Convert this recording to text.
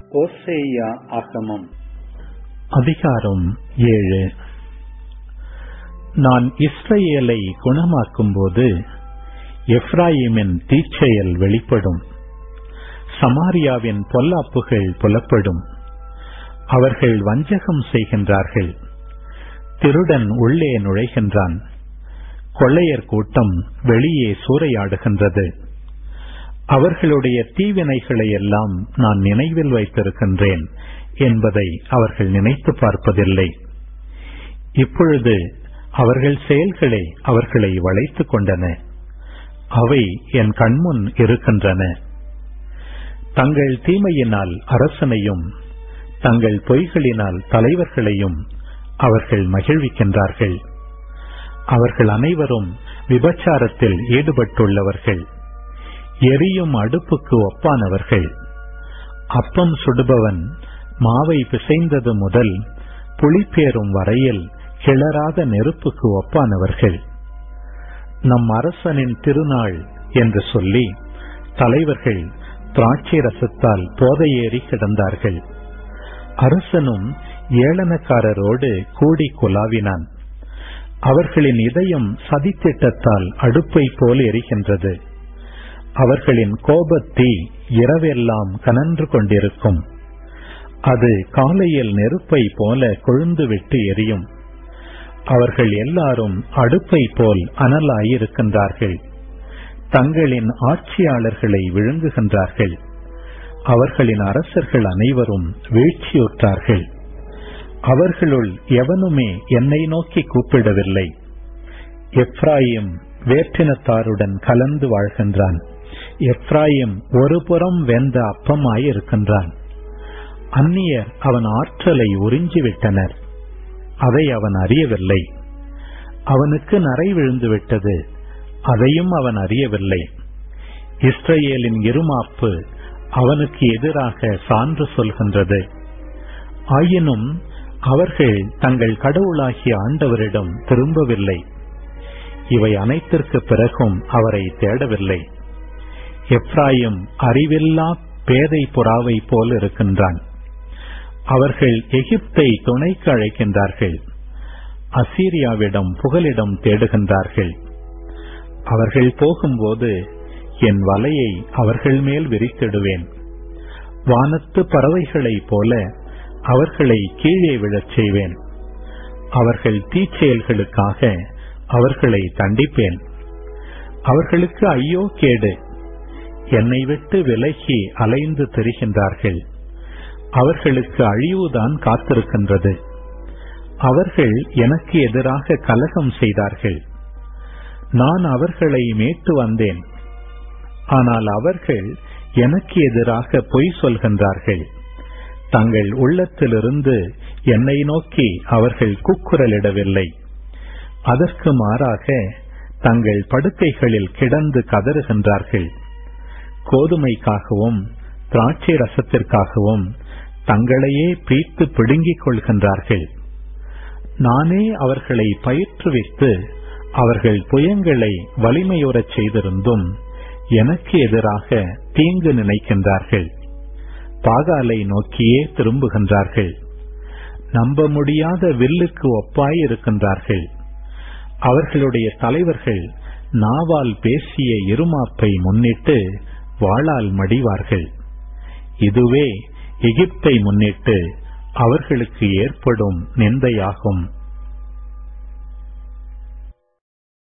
ஓசேயா ஆகமம் அதிகாரம் ஏழு நான் இஸ்ரேலை குணமாக்கும்போது எப்ராயிமின் தீச்செயல் வெளிப்படும் சமாரியாவின் பொல்லாப்புகள் புலப்படும் அவர்கள் வஞ்சகம் செய்கின்றார்கள் திருடன் உள்ளே நுழைகின்றான் கொள்ளையர் கூட்டம் வெளியே சூறையாடுகின்றது அவர்களுடைய தீவினைகளை எல்லாம் நான் நினைவில் வைத்திருக்கின்றேன் என்பதை அவர்கள் நினைத்து பார்ப்பதில்லை இப்பொழுது அவர்கள் செயல்களே அவர்களை வளைத்துக் கொண்டன அவை என் கண்முன் இருக்கின்றன தங்கள் தீமையினால் அரசனையும் தங்கள் பொய்களினால் தலைவர்களையும் அவர்கள் மகிழ்விக்கின்றார்கள் அவர்கள் அனைவரும் விபச்சாரத்தில் ஈடுபட்டுள்ளவர்கள் எரியும் அடுப்புக்கு ஒப்பானவர்கள் அப்பம் சுடுபவன் மாவை பிசைந்தது முதல் புளிப்பேறும் வரையில் கிளறாத நெருப்புக்கு ஒப்பானவர்கள் நம் அரசனின் திருநாள் என்று சொல்லி தலைவர்கள் திராட்சை ரசத்தால் போதையேறி கிடந்தார்கள் அரசனும் ஏளனக்காரரோடு கூடி குலாவினான் அவர்களின் இதயம் சதித்திட்டத்தால் அடுப்பை போல் எரிகின்றது அவர்களின் கோபத்தீ இரவெல்லாம் கனன்று கொண்டிருக்கும் அது காலையில் நெருப்பை போல கொழுந்துவிட்டு எரியும் அவர்கள் எல்லாரும் அடுப்பை போல் அனலாயிருக்கின்றார்கள் தங்களின் ஆட்சியாளர்களை விழுங்குகின்றார்கள் அவர்களின் அரசர்கள் அனைவரும் வீழ்ச்சியுற்றார்கள் அவர்களுள் எவனுமே என்னை நோக்கி கூப்பிடவில்லை எப்ராயிம் வேற்றினத்தாருடன் கலந்து வாழ்கின்றான் எப்ராயிம் ஒரு புறம் வெந்த அப்பமாயிருக்கின்றான் அந்நியர் அவன் ஆற்றலை உறிஞ்சிவிட்டனர் அதை அவன் அறியவில்லை அவனுக்கு நரை விழுந்துவிட்டது அதையும் அவன் அறியவில்லை இஸ்ரேலின் இருமாப்பு அவனுக்கு எதிராக சான்று சொல்கின்றது ஆயினும் அவர்கள் தங்கள் கடவுளாகிய ஆண்டவரிடம் திரும்பவில்லை இவை அனைத்திற்கு பிறகும் அவரை தேடவில்லை எப்ராயிம் அறிவில்லா பேதை புறாவை போல் இருக்கின்றான் அவர்கள் எகிப்தை துணைக்கு அழைக்கின்றார்கள் அசீரியாவிடம் புகலிடம் தேடுகின்றார்கள் அவர்கள் போகும்போது என் வலையை அவர்கள் மேல் விரித்திடுவேன் வானத்து பறவைகளைப் போல அவர்களை கீழே விழச் செய்வேன் அவர்கள் தீச்செயல்களுக்காக அவர்களை தண்டிப்பேன் அவர்களுக்கு ஐயோ கேடு என்னை விட்டு விலகி அலைந்து திரிகின்றார்கள் அவர்களுக்கு அழிவுதான் காத்திருக்கின்றது அவர்கள் எனக்கு எதிராக கலகம் செய்தார்கள் நான் அவர்களை மீட்டு வந்தேன் ஆனால் அவர்கள் எனக்கு எதிராக பொய் சொல்கின்றார்கள் தங்கள் உள்ளத்திலிருந்து என்னை நோக்கி அவர்கள் கூக்குரலிடவில்லை அதற்கு மாறாக தங்கள் படுக்கைகளில் கிடந்து கதறுகின்றார்கள் கோதுமைக்காகவும் திராட்சை ரசத்திற்காகவும் தங்களையே பீத்து பிடுங்கிக் கொள்கின்றார்கள் நானே அவர்களை பயிற்றுவித்து அவர்கள் புயங்களை வலிமையுறச் செய்திருந்தும் எனக்கு எதிராக தீங்கு நினைக்கின்றார்கள் பாகாலை நோக்கியே திரும்புகின்றார்கள் நம்ப முடியாத வில்லுக்கு ஒப்பாய் இருக்கின்றார்கள் அவர்களுடைய தலைவர்கள் நாவால் பேசிய இருமாப்பை முன்னிட்டு வாளால் மடிவார்கள் இதுவே எகிப்தை முன்னிட்டு அவர்களுக்கு ஏற்படும் நிந்தையாகும்